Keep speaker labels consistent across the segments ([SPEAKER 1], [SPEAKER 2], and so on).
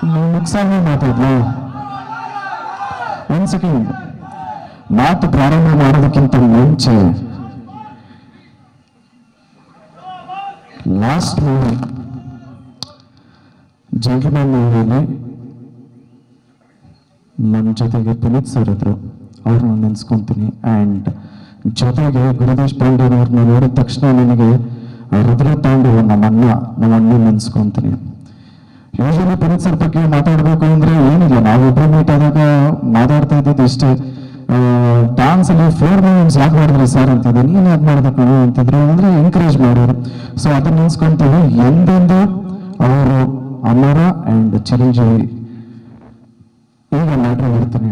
[SPEAKER 1] ನುಕ್ಸಾನಿ ಮಾತಾಡ್ಲು ಒಂದ್ ಸೆಕೆಂಡ್ ಮಾತು ಪ್ರಾರಂಭ ಮಾಡೋದಕ್ಕಿಂತ ಮುಂಚೆ ಲಾಸ್ಟ್ ಮೂವಿ ಜಂಗಲ್ಮನ್ ಮೂವಿಯಲ್ಲಿ ನನ್ನ ಜೊತೆಗೆ ಪುನೀತ್ ಸರ್ ಇದ್ರು ಅವ್ರನ್ನ ನೆನ್ಸ್ಕೊಂತೀನಿ ಆ್ಯಂಡ್ ಜೊತೆಗೆ ಗುರುದೇಶ್ ಪಾಂಡೆಯವ್ರನ್ನ ನೋಡಿದ ತಕ್ಷಣ ನನಗೆ ಹೃದಯ ತಾಂಡವ ನಮ್ಮ ಅಣ್ಣ ನಮ್ಮ ಅಣ್ಣ ನೆನ್ಸ್ಕೊಂತೀನಿ ಯೂಶಲಿ ಪುನೀತ್ ಸರ್ ಬಗ್ಗೆ ಮಾತಾಡಬೇಕು ಅಂದ್ರೆ ಏನಿಲ್ಲ ನಾವಿಬ್ಬರು ಮೀಟ್ ಆದಾಗ ಮಾತಾಡ್ತಾ ಇದ್ದಿದ್ದು ಇಷ್ಟೇ ಡಾನ್ಸ್ ಅಲ್ಲಿ ಫೋರ್ ಮೂಮೆಂಟ್ಸ್ ಯಾಕೆ ಮಾಡಿದ್ರಿ ಸರ್ ಅಂತಿದ್ದೆ ನೀನು ಯಾಕೆ ಮಾಡ್ಬೇಕು ನೀವು ಅಂತಿದ್ರು ಅಂದ್ರೆ ಎಂಕರೇಜ್ ಮಾಡೋರು ಸೊ ಅದನ್ನ ನೆನ್ಸ್ಕೊಂತೀವಿ ಎಂದೆಂದು ಅವರು ಅಮರ ಅಂಡ್ ಚಿರಂಜೀವಿ ಈಗ ಮ್ಯಾಟ್ರ್ ಬರ್ತೀನಿ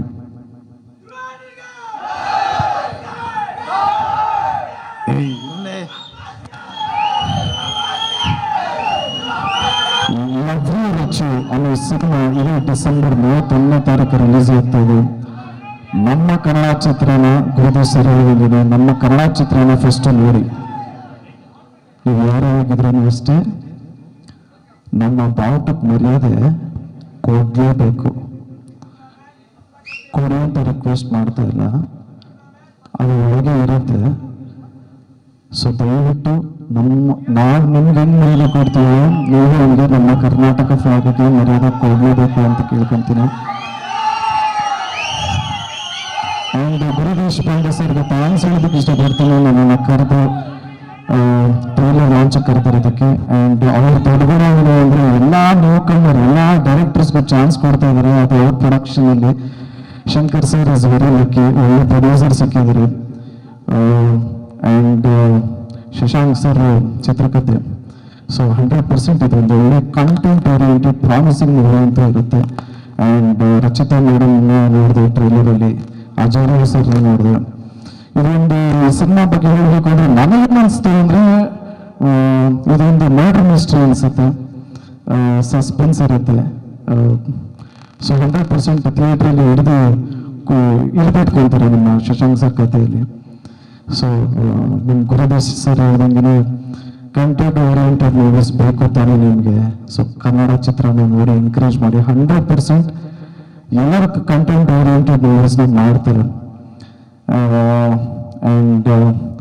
[SPEAKER 1] ಲವ್ಲಿ ರಚ್ಚು ಅನ್ನೋ ಸಿನಿಮಾ ಇದೇ ಡಿಸೆಂಬರ್ ಮೂವತ್ತೊಂದನೇ ತಾರೀಕು ರಿಲೀಸ್ ಆಗ್ತಾ ಇದೆ ನಮ್ಮ ಕನ್ನಡ ಚಿತ್ರನ ಗೋಧಿ ಸರಿಯಾಗಿದೆ ನಮ್ಮ ಕನ್ನಡ ಚಿತ್ರನ ಫಸ್ಟ್ ನೋಡಿ ನೀವು ಯಾರೇ ಆಗಿದ್ರೂ ಅಷ್ಟೇ ನಮ್ಮ ಬಾವುಟಕ್ಕೆ ಮರ್ಯಾದೆ ಕೊಡಲೇಬೇಕು ಕೊಡಿ ಅಂತ ರಿಕ್ವೆಸ್ಟ್ ಮಾಡ್ತಾ ಇಲ್ಲ ಅದು ಒಳಗೆ ಇರುತ್ತೆ ಸೊ ದಯವಿಟ್ಟು ನಮ್ಮ ನಾವು ನಿಮ್ಗೆ ಹೆಂಗ್ ಮರ್ಯಾದೆ ಕೊಡ್ತೀವೋ ನೀವು ಹಂಗೆ ನಮ್ಮ ಕರ್ನಾಟಕ ಫ್ಲಾಗ್ಗೆ ಮರ್ಯಾದೆ ಕೊಡಲೇಬೇಕು ಅಂತ ಕೇಳ್ಕೊಂತೀನಿ ಆ್ಯಂಡ್ ಗುರು ದೇಶಪಾಂಡೆ ಸರ್ಗೆ ಥ್ಯಾಂಕ್ಸ್ ಹೇಳೋದಕ್ಕೆ ಇಷ್ಟಪಡ್ತೀನಿ ನನ್ನನ್ನು ಕರೆದು ಟ್ರೈಲರ್ ಲಾಂಚ್ ಕರೆದಿರೋದಕ್ಕೆ ಆ್ಯಂಡ್ ಅವ್ರ ತೊಡಗುಣ ಏನು ಅಂದರೆ ಎಲ್ಲ ನ್ಯೂಕಮರ್ ಎಲ್ಲ ಡೈರೆಕ್ಟರ್ಸ್ಗೂ ಚಾನ್ಸ್ ಕೊಡ್ತಾ ಇದ್ದಾರೆ ಅದು ಅವ್ರ ಪ್ರೊಡಕ್ಷನಲ್ಲಿ Shankar sir is very lucky ಒಳ್ಳೆ ಪ್ರೊಡ್ಯೂಸರ್ ಸಿಕ್ಕಿದ್ರು ಆ್ಯಂಡ್ ಶಶಾಂಕ್ ಸರ್ ಚಿತ್ರಕಥೆ ಸೊ ಹಂಡ್ರೆಡ್ ಪರ್ಸೆಂಟ್ ಇದು ಒಂದು ಒಳ್ಳೆ ಕಂಟೆಂಟ್ ಓರಿಯೆಂಟೆಡ್ ಪ್ರಾಮಿಸಿಂಗ್ ಮೂವಿ ಅಂತ ಇರುತ್ತೆ ಆ್ಯಂಡ್ ರಚಿತಾ ಮೇಡಮ್ ನೋಡಿದೆ ಟ್ರೈಲರಲ್ಲಿ ಅಜಯ್ ಸರ್ ನೋಡಿದೆ ಇದೊಂದು ಸಿನಿಮಾ ಬಗ್ಗೆ ಹೇಳಬೇಕು ಅಂದ್ರೆ ನನಗೇನು ಅನಿಸ್ತು ಅಂದ್ರೆ ಆ, ಇದೊಂದು ಮರ್ಡರ್ ಮಿಸ್ಟ್ರಿ ಅನ್ಸುತ್ತೆ ಸಸ್ಪೆನ್ಸ್ ಇರುತ್ತೆ ಸೊ ಹಂಡ್ರೆಡ್ ಪರ್ಸೆಂಟ್ ಥಿಯೇಟ್ರಲ್ಲಿ ಹಿಡಿದು ಹಿಡಿದಿಟ್ಕೊಳ್ತಾರೆ ನಿಮ್ಮ ಶಶಾಂಕ್ ಸರ್ ಕಥೆಯಲ್ಲಿ ಸೊ ನಿಮ್ಮ ಗುರುದಾಸ್ ಸರ್ ಹೇಳ್ದಂಗೆ ಕಂಟೆಂಟ್ ಓರಿಯೆಂಟೆಡ್ ಮೂವೀಸ್ ಬೇಕು ತಾನೇ ನಿಮಗೆ ಸೊ ಕನ್ನಡ ಚಿತ್ರನ ನೋಡಿ ಎಂಕರೇಜ್ ಮಾಡಿ ಹಂಡ್ರೆಡ್ ಪರ್ಸೆಂಟ್ ಎಲ್ಲರ ಕಂಟೆಂಟ್ ಓರಿಯೆಂಟೆಡ್ ಮೂವೀಸ್ನ ಮಾಡ್ತಾರೆ ಆ್ಯಂಡ್